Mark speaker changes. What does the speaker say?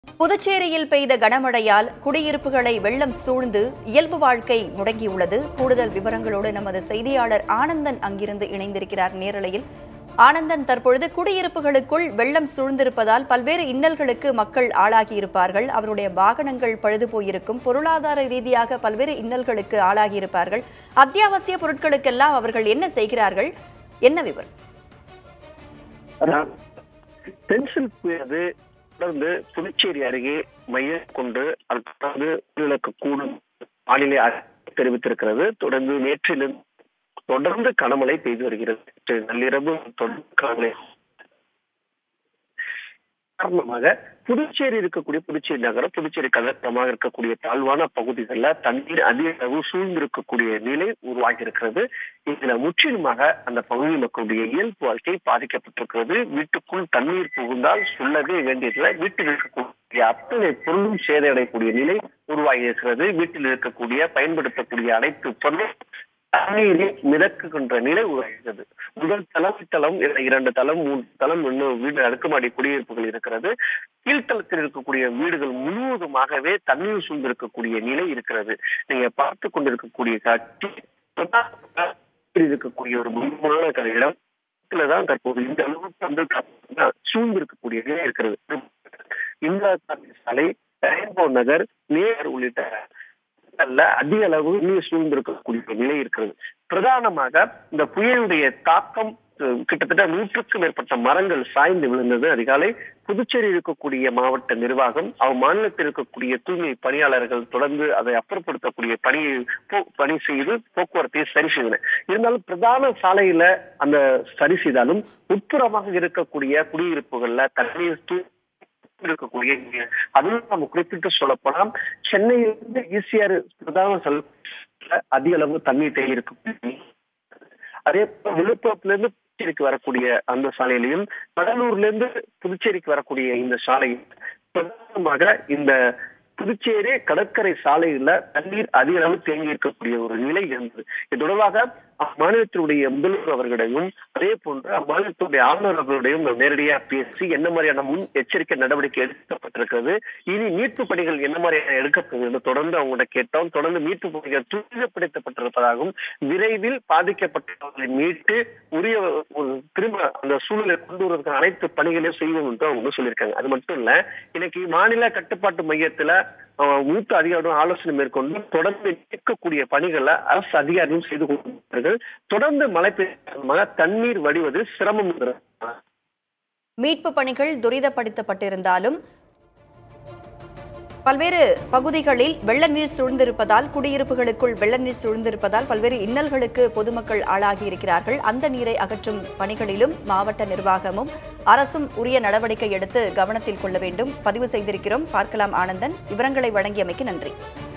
Speaker 1: புதுச்சேரியில் பெய்த கனமழையால் குடியிருப்புகளை வெள்ளம் சூழ்ந்து இயல்பு வாழ்க்கை முடங்கியுள்ளது கூடுதல் விவரங்களோடு நமது செய்தியாளர் ஆனந்தன் அங்கிருந்து இணைந்திருக்கிறார் நேரலையில் ஆனந்தன் தற்பொழுது குடியிருப்புகளுக்குள் வெள்ளம் சூழ்ந்திருப்பதால் பல்வேறு இன்னல்களுக்கு மக்கள் ஆளாகியிருப்பார்கள் அவருடைய வாகனங்கள் பழுது போயிருக்கும் பொருளாதார ரீதியாக பல்வேறு இன்னல்களுக்கு ஆளாகியிருப்பார்கள் அத்தியாவசிய பொருட்களுக்கெல்லாம் அவர்கள் என்ன செய்கிறார்கள் என்ன விவரம்
Speaker 2: பென்சில் புயது தொடர்ந்து புதுச்சேரி அருகே மையம் கொண்டு அது தொடர்ந்து உயிரிழக்கக்கூடும் வானிலை அறிக்கை தெரிவித்திருக்கிறது தொடர்ந்து நேற்றிலிருந்து தொடர்ந்து கனமழை பெய்து வருகிறது நேற்று நள்ளிரவு தொடர்ந்து கனமழை காரணமாக புதுச்சேரி இருக்கக்கூடிய புதுச்சேரி நகரம் புதுச்சேரி கடற்கரமாக இருக்கக்கூடிய தாழ்வான பகுதிகளில் தண்ணீர் அதிக அளவு சூழ்ந்திருக்கக்கூடிய நிலை உருவாகி இருக்கிறது இதுல முற்றிலுமாக அந்த பகுதி மக்களுடைய இயல்பு வாழ்க்கை பாதிக்கப்பட்டிருக்கிறது வீட்டுக்குள் தண்ணீர் புகுந்தால் சொல்லவே வேண்டியதில்லை வீட்டில் இருக்கக்கூடிய அத்தனை பொருளும் சேதமடையக்கூடிய நிலை உருவாகி இருக்கிறது வீட்டில் இருக்கக்கூடிய பயன்படுத்தக்கூடிய அனைத்து பொருளும் தண்ணீரில் மிதக்குகின்ற நிலை உருவாகிறது முதல் தளம் தளம் இரண்டு தளம் மூன்று தளம் இன்னும் வீடு அடுக்குமாடி குடியிருப்புகள் இருக்கிறது கீழ்த்தளத்தில் இருக்கக்கூடிய வீடுகள் முழுவதுமாகவே தண்ணீர் சூழ்ந்திருக்கக்கூடிய நிலை இருக்கிறது நீங்க பார்த்து கொண்டிருக்கக்கூடிய காட்சி இருக்கக்கூடிய ஒரு முக்கியமான இடம் தான் தற்போது இந்த அளவுக்கு வந்து சூழ்ந்திருக்கக்கூடிய நிலை இருக்கிறது இந்திரா காந்தி சாலை ரெயின்போ நகர் நேர் உள்ளிட்ட அல்ல அதிக அளவு நீர் சூழ்ந்திருக்கக்கூடிய நிலை இருக்கிறது பிரதானமாக இந்த புயலுடைய தாக்கம் கிட்டத்தட்ட நூற்றுக்கும் மேற்பட்ட மரங்கள் சாய்ந்து விழுந்தது அதிகாலை புதுச்சேரி இருக்கக்கூடிய மாவட்ட நிர்வாகம் அவ் மாநிலத்தில் இருக்கக்கூடிய தூய்மை பணியாளர்கள் தொடர்ந்து அதை அப்புறப்படுத்தக்கூடிய பணியை பணி செய்து போக்குவரத்தை சரி செய்தனர் இருந்தாலும் பிரதான சாலையில அந்த சரி செய்தாலும் உட்புறமாக இருக்கக்கூடிய குடியிருப்புகள்ல தண்ணீர் தூ இருக்கக்கூடிய அதுவும் நம்ம குறிப்பிட்டு சொல்லப்போனால் சென்னையிலிருந்து ஈசிஆர் பிரதான செல் அதிக அளவு தண்ணீர் தேங்கி இருக்கு அதே போல விழுப்புரத்துல இருந்து புதுச்சேரிக்கு வரக்கூடிய அந்த சாலையிலையும் கடலூர்ல இருந்து புதுச்சேரிக்கு வரக்கூடிய இந்த சாலையும் பிரதானமாக இந்த புதுச்சேரி கடற்கரை சாலையில தண்ணீர் அதிக அளவு தேங்கி இருக்கக்கூடிய ஒரு நிலை இருந்தது இது தொடர்பாக அம்மாநிலத்தினுடைய முதல்வர் அவர்களிடையும் அதே போன்று அம்மாநிலத்தினுடைய ஆளுநர் அவர்களிடையும் நேரடியாக பேசி என்ன மாதிரியான முன் எச்சரிக்கை நடவடிக்கை எடுக்கப்பட்டிருக்கிறது இனி மீட்பு பணிகள் என்ன மாதிரியான எடுக்கப்படுகிறது தொடர்ந்து அவங்கள்ட்ட கேட்டோம் தொடர்ந்து மீட்பு பணிகள் துரிதப்படுத்தப்பட்டிருப்பதாகவும் விரைவில் பாதிக்கப்பட்டவர்களை மீட்டு உரிய திரும்ப அந்த சூழ்நிலை கொண்டு வருவதற்கு அனைத்து பணிகளையும் செய்வோம் என்று அவங்க சொல்லியிருக்காங்க அது மட்டும் இல்ல இன்னைக்கு மாநில கட்டுப்பாட்டு மையத்துல மூத்த அதிகாரிகளுடன் ஆலோசனை மேற்கொண்டு தொடர்ந்து நீக்கக்கூடிய பணிகளை அரசு அதிகாரிகளும் செய்து கொண்டிருக்கிறார்கள் தொடர்ந்து மழை பெய்ய தண்ணீர் வடிவது சிரமம்
Speaker 1: மீட்பு பணிகள் துரிதப்படுத்தப்பட்டிருந்தாலும் பல்வேறு பகுதிகளில் வெள்ள நீர் சூழ்ந்திருப்பதால் குடியிருப்புகளுக்குள் வெள்ள நீர் சூழ்ந்திருப்பதால் பல்வேறு இன்னல்களுக்கு பொதுமக்கள் ஆளாகி இருக்கிறார்கள் அந்த நீரை அகற்றும் பணிகளிலும் மாவட்ட நிர்வாகமும் அரசும் உரிய நடவடிக்கை எடுத்து கவனத்தில் கொள்ள வேண்டும் பதிவு செய்திருக்கிறோம் பார்க்கலாம் ஆனந்தன் விவரங்களை வழங்கியமைக்கு நன்றி